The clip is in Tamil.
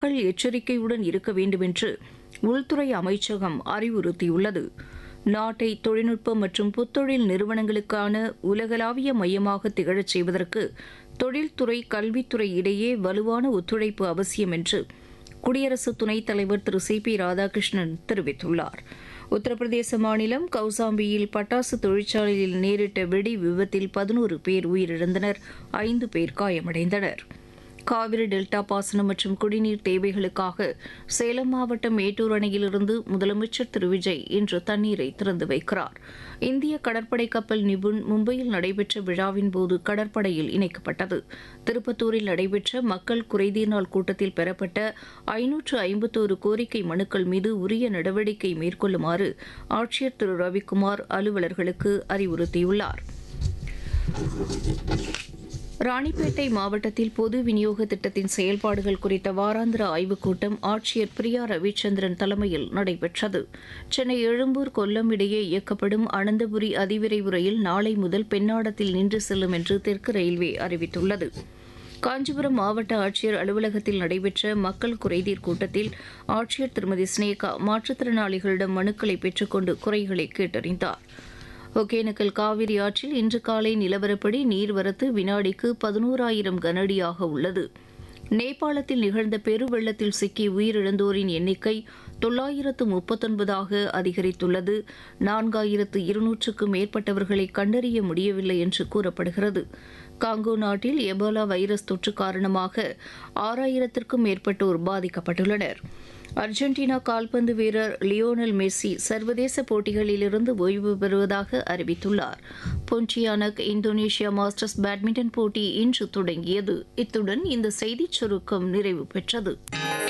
மக்கள் எச்சரிக்கையுடன் இருக்க வேண்டும் என்று உள்துறை அமைச்சகம் அறிவுறுத்தியுள்ளது நாட்டை தொழில்நுட்ப மற்றும் புத்தொழில் நிறுவனங்களுக்கான உலகளாவிய மையமாக திகழச் செய்வதற்கு தொழில்துறை கல்வித்துறை இடையே வலுவான ஒத்துழைப்பு அவசியம் என்று குடியரசு துணைத் தலைவர் திரு சி பி ராதாகிருஷ்ணன் தெரிவித்துள்ளார் உத்தரப்பிரதேச மாநிலம் கௌசாம்பியில் பட்டாசு தொழிற்சாலையில் நேரிட்ட வெடி விபத்தில் பதினோரு பேர் உயிரிழந்தனர் ஐந்து பேர் காயமடைந்தனர் காவிரி டெல்டா பாசனம் மற்றும் குடிநீர் தேவைகளுக்காக சேலம் மாவட்டம் மேட்டூர் அணையிலிருந்து முதலமைச்சர் திரு விஜய் இன்று தண்ணீரை திறந்து வைக்கிறார் இந்திய கடற்படை கப்பல் நிபுண் மும்பையில் நடைபெற்ற விழாவின் போது கடற்படையில் இணைக்கப்பட்டது திருப்பத்தூரில் நடைபெற்ற மக்கள் குறைதீர் நாள் கூட்டத்தில் பெறப்பட்ட ஐநூற்று ஐம்பத்தோரு கோரிக்கை மனுக்கள் மீது உரிய நடவடிக்கை மேற்கொள்ளுமாறு ஆட்சியர் திரு ரவிக்குமார் அலுவலர்களுக்கு அறிவுறுத்தியுள்ளார் ராணிப்பேட்டை மாவட்டத்தில் பொது விநியோக திட்டத்தின் செயல்பாடுகள் குறித்த வாராந்திர ஆய்வுக் கூட்டம் ஆட்சியர் பிரியா ரவிச்சந்திரன் தலைமையில் நடைபெற்றது சென்னை எழும்பூர் கொல்லம் இடையே இயக்கப்படும் அனந்தபுரி அதிவிரைவு ரயில் நாளை முதல் பெண்ணாடத்தில் நின்று செல்லும் என்று தெற்கு ரயில்வே அறிவித்துள்ளது காஞ்சிபுரம் மாவட்ட ஆட்சியர் அலுவலகத்தில் நடைபெற்ற மக்கள் குறைதீர் கூட்டத்தில் ஆட்சியர் திருமதி ஸ்னேகா மாற்றுத்திறனாளிகளிடம் மனுக்களை பெற்றுக்கொண்டு குறைகளை கேட்டறிந்தார் ஒகேனக்கல் காவிரி ஆற்றில் இன்று காலை நிலவரப்படி நீர்வரத்து வினாடிக்கு பதினோராயிரம் கனஅடியாக உள்ளது நேபாளத்தில் நிகழ்ந்த பெருவெள்ளத்தில் சிக்கி உயிரிழந்தோரின் எண்ணிக்கை தொள்ளாயிரத்து முப்பத்தொன்பதாக அதிகரித்துள்ளது நான்காயிரத்து இருநூற்றுக்கும் மேற்பட்டவர்களை கண்டறிய முடியவில்லை என்று கூறப்படுகிறது காங்கோ நாட்டில் எபோலா வைரஸ் தொற்று காரணமாக ஆறாயிரத்திற்கும் மேற்பட்டோர் பாதிக்கப்பட்டுள்ளனர் அர்ஜென்டினா கால்பந்து வீரர் லியோனல் மெஸ்ஸி சர்வதேச போட்டிகளிலிருந்து ஓய்வு பெறுவதாக அறிவித்துள்ளார் பொன்டியானக் இந்தோனேஷியா மாஸ்டர்ஸ் பேட்மிண்டன் போட்டி இன்று தொடங்கியது இத்துடன் இந்த செய்திச் சுருக்கம் நிறைவு பெற்றது